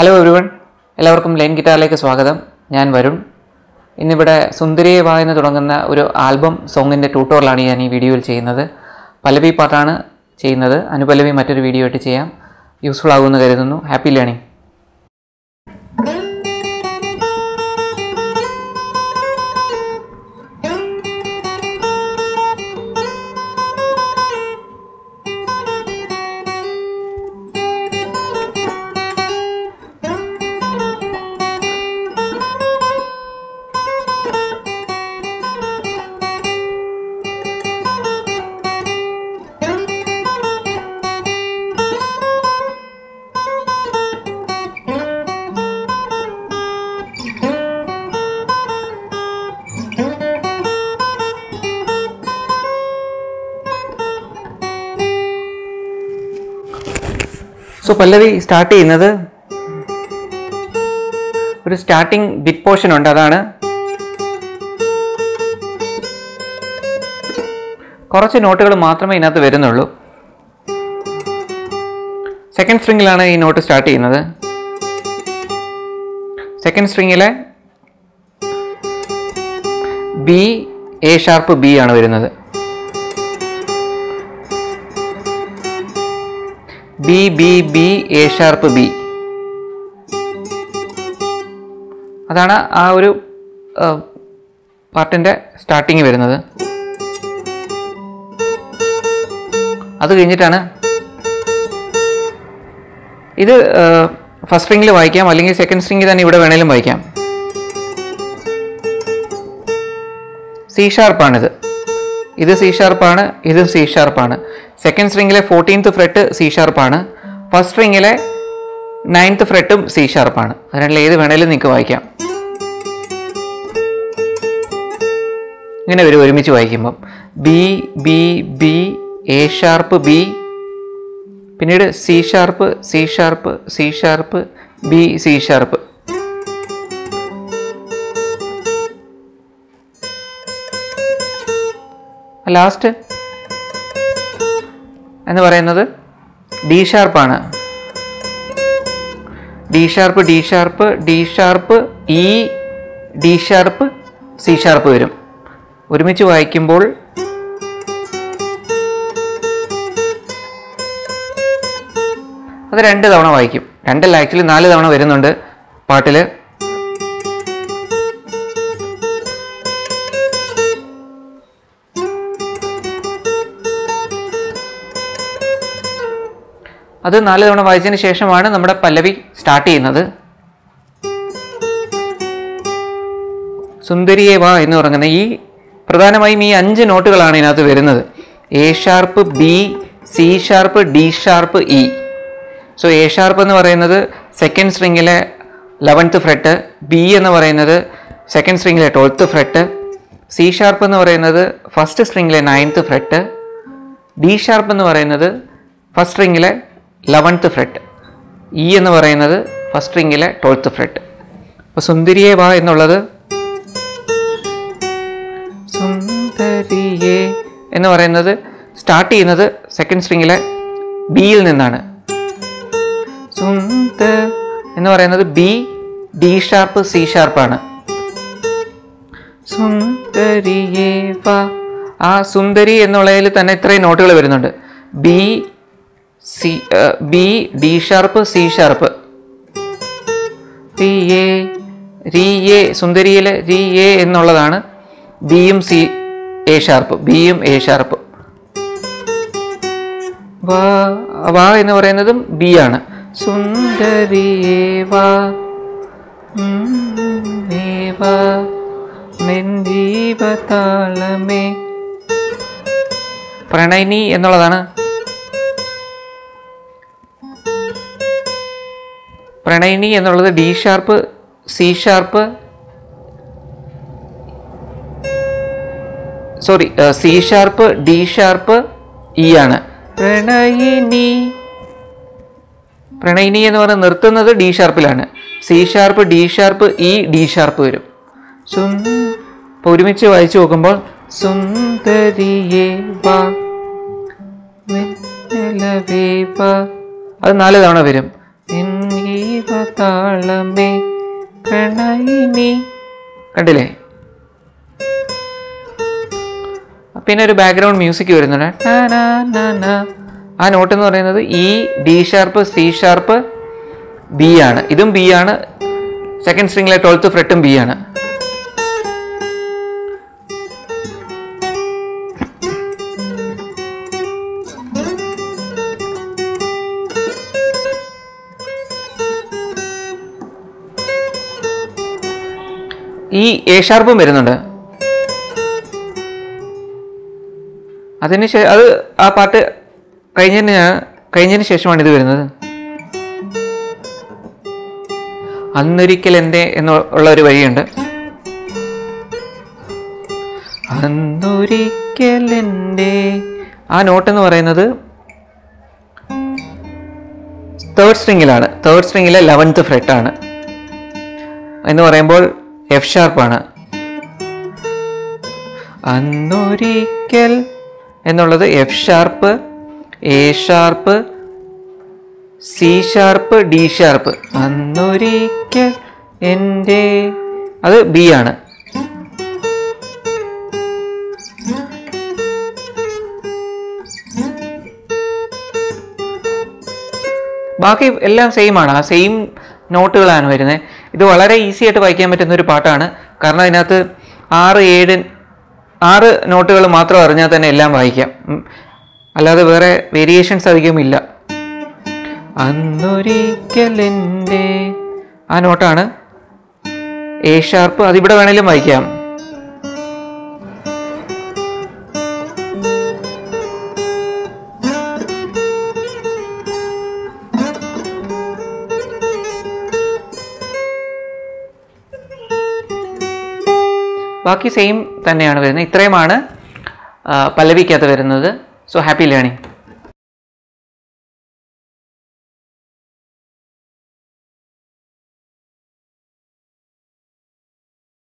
Hello everyone എല്ലാവർക്കും line ഗിറ്റാറിലേക്ക് സ്വാഗതം ഞാൻ വരുൺ ഇന്നിവിടെ സുന്ദരിയെ വാ എന്ന് തുടങ്ങുന്ന ഒരു ആൽബം സോങ്ങിൻ്റെ ട്യൂട്ടോറിയലാണ് ഞാൻ ഈ വീഡിയോയിൽ ചെയ്യുന്നത് പല്ലവി പാട്ടാണ് ചെയ്യുന്നത് അനുപല്ലവി മറ്റൊരു വീഡിയോ ആയിട്ട് ചെയ്യാം യൂസ്ഫുൾ ആകുമെന്ന് കരുതുന്നു happy learning so pallavi start ചെയ്യുന്നത് ഒരു സ്റ്റാർട്ടിംഗ് ബിറ്റ് പോർഷൻ ഉണ്ട് അതാണ് കുറച്ച് നോട്ടുകൾ മാത്രമേ ഇതിനകത്ത് വരുന്നുള്ളൂ സെക്കൻഡ് സ്ട്രിങ്ങിലാണ് ഈ നോട്ട് സ്റ്റാർട്ട് ചെയ്യുന്നത് സെക്കൻഡ് സ്ട്രിങ്ങിലെ ബി എ ഷാർപ്പ് ബി ആണ് വരുന്നത് B B B A sharp B അതാണ് ആ ഒരു പാർട്ടിൻ്റെ സ്റ്റാർട്ടിങ് വരുന്നത് അത് കഴിഞ്ഞിട്ടാണ് ഇത് ഫസ്റ്റ് സ്ട്രിങ്ങിൽ വായിക്കാം അല്ലെങ്കിൽ സെക്കൻഡ് സ്ട്രിങ്ങിൽ തന്നെ ഇവിടെ വേണേലും വായിക്കാം സി ഷാർപ്പാണിത് ഇത് സി ഷാർപ്പാണ് ഇത് സി ഷാർപ്പാണ് സെക്കൻഡ് സ്ട്രിങ്ങിലെ ഫോർട്ടീൻത്ത് ഫ്രെട്ട് സി ഷാർപ്പാണ് ഫസ്റ്റ് സ്ട്രിങ്ങിലെ നയൻത്ത് ഫ്രെട്ടും സി ഷാർപ്പാണ് അതിനുള്ള ഏത് വേണേലും നിങ്ങൾക്ക് വായിക്കാം ഇങ്ങനെ വരും ഒരുമിച്ച് വായിക്കുമ്പം B B B A sharp B പിന്നീട് C sharp C sharp C sharp B C sharp last എന്ന് പറയുന്നത് ഡി ഷാർപ്പാണ് D sharp D sharp D sharp E D sharp C sharp വരും ഒരുമിച്ച് വായിക്കുമ്പോൾ അത് രണ്ട് തവണ വായിക്കും രണ്ടല്ല ആക്ച്വലി നാല് തവണ വരുന്നുണ്ട് പാട്ടിൽ അത് നാല് തവണ വായിച്ചതിന് ശേഷമാണ് നമ്മുടെ പല്ലവി സ്റ്റാർട്ട് ചെയ്യുന്നത് സുന്ദരിയെ വാ എന്ന് പറയുന്ന ഈ പ്രധാനമായും ഈ അഞ്ച് നോട്ടുകളാണ് ഇതിനകത്ത് വരുന്നത് A sharp B C sharp D sharp E so A sharp എന്ന് പറയുന്നത് സെക്കൻഡ് സ്ട്രിങ്ങിലെ ലെവൻത്ത് ഫ്രെട്ട് ബി എന്ന് പറയുന്നത് സെക്കൻഡ് സ്ട്രിങ്ങിലെ ട്വൽത്ത് ഫ്രെട്ട് സി ഷാർപ്പ് എന്ന് പറയുന്നത് ഫസ്റ്റ് സ്ട്രിങ്ങിലെ നയൻത്ത് ഫ്രെട്ട് ഡി ഷാർപ്പ് എന്ന് പറയുന്നത് ഫസ്റ്റ് സ്ട്രിങ്ങിലെ ലെവൻത്ത് ഫ്രെട്ട് ഇ എന്ന് പറയുന്നത് ഫസ്റ്റ് സ്ട്രിങ്ങിലെ ട്വൽത്ത് ഫ്രെട്ട് അപ്പോൾ സുന്ദരിയെ വാ എന്നുള്ളത് സുന്ദരിയെ എന്ന് പറയുന്നത് സ്റ്റാർട്ട് ചെയ്യുന്നത് സെക്കൻഡ് സ്ട്രിങ്ങിലെ ബിയിൽ നിന്നാണ് സുന്ദ എന്ന് പറയുന്നത് ബി ഡി ഷാർപ്പ് സി ഷാർപ്പാണ് സുന്ദരിയെ വാ ആ സുന്ദരി എന്നുള്ളതിൽ തന്നെ ഇത്രയും നോട്ടുകൾ വരുന്നുണ്ട് B C B D sharp C sharp റി എ റി എ സുന്ദരിയിലെ റി എ എന്നുള്ളതാണ് ബിയും സി എ ഷാർപ്പ് ബിയും എ ഷാർപ്പ് വാ വാ എന്ന് പറയുന്നതും ബി ആണ് സുന്ദരിയേ വാ ഉം, നീ വാ നെഞ്ചീവതാളമേ പ്രണയിനി എന്നുള്ളതാണ് പ്രണയിനി എന്നുള്ളത് D sharp C sharp sorry C sharp D sharp E ആണ് പ്രണയിനി പ്രണയിനി എന്ന് പറഞ്ഞ് നിർത്തുന്നത് ഡി ഷാർപ്പിലാണ് C sharp D sharp E D sharp വരും സുൻ അപ്പോൾ ഒരുമിച്ച് വായിച്ചു നോക്കുമ്പോൾ സുന്ദരിയേ വാ മിന്നലവേ വാ അത് നാല് തവണ വരും എൻ താളമേ പ്രണയിനി കണ്ടില്ലേ പിന്നെ ഒരു ബാക്ക്ഗ്രൗണ്ട് മ്യൂസിക് വരുന്നുണ്ട് ടാ നാ നാ നാ. ആ നോട്ട് എന്ന് പറയുന്നത് E D sharp C sharp B ആണ് ഇതും ബി ആണ് സെക്കൻഡ് സ്ട്രിങ്ങിലെ ട്വൽത്ത് ഫ്രെട്ടും ബി ആണ് ഈ എ ഷാർപ്പും വരുന്നുണ്ട് അതിന് ശേ അത് ആ പാട്ട് കഴിഞ്ഞതിന് ഞാൻ- കഴിഞ്ഞതിന് ശേഷമാണ് ഇത് വരുന്നത് അന്നൊരിക്കൽ എൻ്റെ എന്നുള്ള ഒരു വഴിയുണ്ട് അന്നൊരിക്കൽ എൻ്റെ ആ നോട്ട് എന്ന് പറയുന്നത് തേർഡ് സ്ട്രിങ്ങിലാണ് തേർഡ് സ്ട്രിങ്ങിലെ ലെവൻത്ത് ഫ്രെട്ട് ആണ് എന്ന് പറയുമ്പോൾ എഫ് ഷാർപ്പാണ് അന്നൊരിക്കൽ എന്നുള്ളത് F sharp A sharp C sharp D sharp അന്നൊരിക്കൽ എൻ്റെ അത് ബി ആണ് ബാക്കി എല്ലാം സെയിം ആണ് ആ സെയിം നോട്ടുകളാണ് വരുന്നത് ഇത് വളരെ ഈസി ആയിട്ട് വായിക്കാൻ പറ്റുന്ന ഒരു പാട്ടാണ് കാരണം അതിനകത്ത് ആറ് ഏഴ് ആറ് നോട്ടുകൾ മാത്രം അറിഞ്ഞാൽ തന്നെ എല്ലാം വായിക്കാം ഉം. അല്ലാതെ വേറെ വേരിയേഷൻസ് അധികം ഇല്ല അന്നൊരിക്കൽ എൻ്റെ ആ നോട്ടാണ് എ ഷാർപ്പ് അതിവിടെ വേണേലും വായിക്കാം ബാക്കി സെയിം തന്നെയാണ് വരുന്നത് ഇത്രയുമാണ് ആ, പല്ലവിക്കകത്ത് വരുന്നത് സോ ഹാപ്പി ലേണിംഗ്